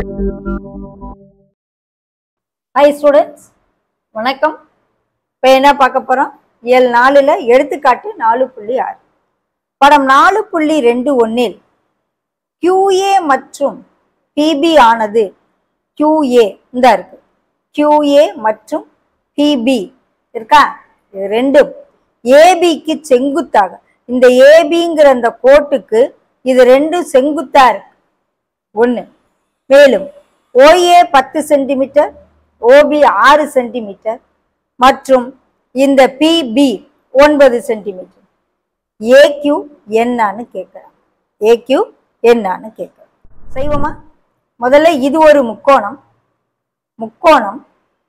hi students வணக்கம் இப்போ என்ன பார்க்க போகிறோம் இயல் நாலில் எடுத்துக்காட்டு நாலு புள்ளி ஆறு படம் நாலு புள்ளி ரெண்டு ஒன்றில் QA மற்றும் PB ஆனது QA இந்த இருக்கு QA மற்றும் PB இருக்கா இது ரெண்டும் ஏபிக்கு செங்குத்தாக இந்த ஏபிங்கிற அந்த கோட்டுக்கு இது ரெண்டும் செங்குத்தா இருக்கு ஒன்று மேலும் OA பத்து சென்டிமீட்டர் OB ஆறு சென்டிமீட்டர் மற்றும் இந்த PB ஒன்பது சென்டிமீட்டர் AQ என்னன்னு கேட்குறான் AQ என்னன்னு கேட்குறான் செய்வோமா முதல்ல இது ஒரு முக்கோணம் முக்கோணம்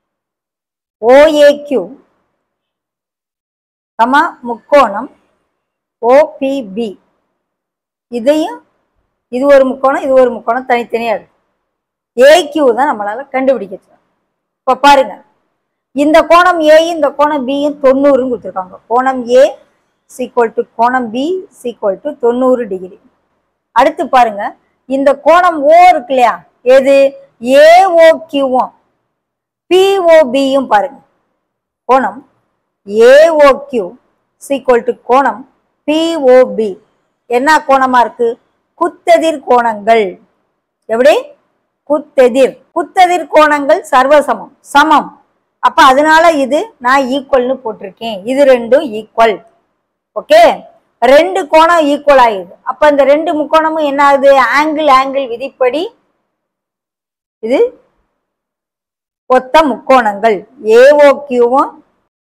OAQ கமா முக்கோணம் OPB இதையும் இது ஒரு முக்கோணம் இது ஒரு முக்கோணம் தனித்தனியாக இருக்கு ஏக்யூ தான் நம்மளால கண்டுபிடிக்க இப்போ பாருங்க இந்த கோணம் ஏ இந்த கோணம் பியும் தொண்ணூறுன்னு கொடுத்துருக்காங்க கோணம் ஏ சீக்வல் டு கோணம் பி சீக்வல் டு தொண்ணூறு டிகிரி அடுத்து பாருங்க இந்த கோணம் ஓ இருக்கு இல்லையா எது ஏஓக்யூவும் பிஓபியும் பாருங்க கோணம் ஏஓக்யூ சீக்வல் டு கோணம் பிஓபி என்ன கோணமா இருக்கு குத்தெதிர் கோணங்கள் எப்படி குத்தெதிர் குத்தெதிர் கோணங்கள் சர்வசமம் சமம் அப்ப அதனால இது நான் ஈக்குவல்னு போட்டிருக்கேன் இது ரெண்டும் ஈக்குவல் ஓகே ரெண்டு கோணம் ஈக்குவல் ஆயிடுது அப்ப இந்த ரெண்டு முக்கோணமும் என்ன ஆகுது ஆங்கிள் ஆங்கிள் விதிப்படி இது ஒத்த முக்கோணங்கள் ஏஓக்யூவும்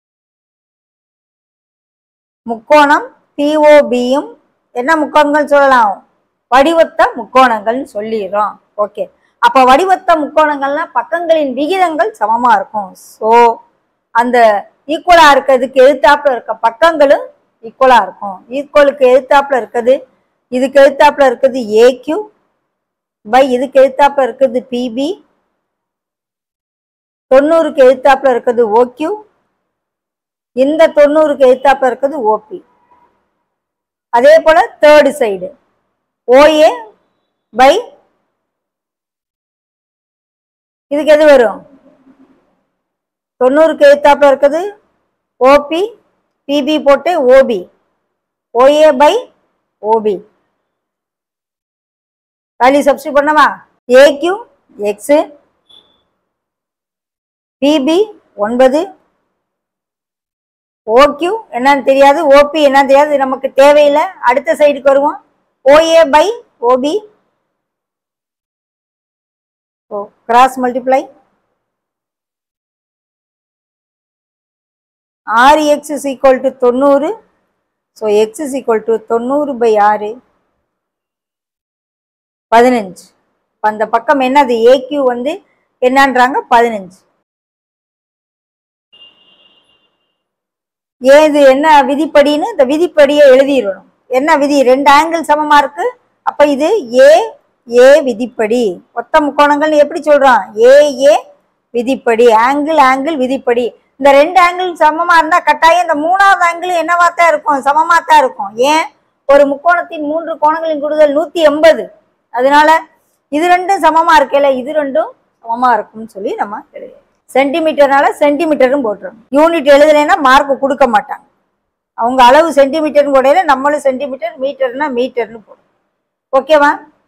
முக்கோணம் பிஓபியும் என்ன முக்கோணங்கள் சொல்லலாம் வடிவத்த முக்கோணங்கள்னு சொல்லிடுறோம் ஓகே அப்ப வடிவத்த முக்கோணங்கள்னா பக்கங்களின் விகிதங்கள் சமமா இருக்கும் ஸோ அந்த ஈக்குவலா இருக்கிறதுக்கு எதிர்த்தாப்புல இருக்க பக்கங்களும் ஈக்குவலா இருக்கும் ஈக்குவலுக்கு எதிர்த்தாப்புல இருக்குது இதுக்கு எதிர்த்தாப்புல இருக்குது ஏக்யூ பை இதுக்கு எதிர்த்தாப்புல இருக்குது பிபி தொண்ணூறுக்கு எதிர்த்தாப்புல இருக்குது ஓக்யூ இந்த தொண்ணூறுக்கு எதிர்த்தாப்புல இருக்குது ஓபி அதே போல தேர்டு சைடு ஓஏ பை இதுக்கு எது வரும் தொண்ணூறுக்கு எதிர்த்தாப்புல இருக்குது ஓபி பிபி போட்டு OP OA by OP value substitute பண்ணவா ஏக்யூ எக்ஸு பிபி ஒன்பது ஓக்யூ என்னன்னு தெரியாது ஓபி என்னன்னு தெரியாது இது நமக்கு தேவையில்லை அடுத்த சைடுக்கு வருவோம் OA by OP O cross multiply ஆறு எக்ஸ் இஸ் ஈக்குவல் டு தொண்ணூறு so X is equal to தொண்ணூறு பை ஆறு பதினஞ்சு இப்ப அந்த பக்கம் என்னது ஏக்யூ வந்து என்னன்றாங்க பதினஞ்சு ஏது என்ன விதிப்படின்னு இந்த விதிப்படியை எழுதிடணும் என்ன விதி ரெண்டு ஆங்கிள் சமமா இருக்கு அப்ப இது ஏ ஏ விதிப்படி ஒத்த முக்கோணங்கள்னு எப்படி சொல்றோம் ஏ ஏ விதிப்படி ஆங்கிள் ஆங்கிள் விதிப்படி இந்த ரெண்டு ஆங்கிள் சமமா இருந்தா கட்டாயம் இந்த மூணாவது ஆங்கிள் என்னவா தான் இருக்கும் சமமா தான் இருக்கும் ஏன் ஒரு முக்கோணத்தின் மூன்று கோணங்களின் கூடுதல் நூத்தி எண்பது அதனால இது ரெண்டும் சமமா இருக்கல இது ரெண்டும் சமமா இருக்கும்னு சொல்லி நம்ம எழுதுறோம் சென்டிமீட்டர்னால சென்டிமீட்டர்னு போட்டுரும் யூனிட் எழுதலைன்னா மார்க் கொடுக்க மாட்டாங்க அவங்க அளவு சென்டிமீட்டர்னு போடையில நம்மளும் சென்டிமீட்டர் மீட்டர்னா மீட்டர்னு போடும் ஓகேவா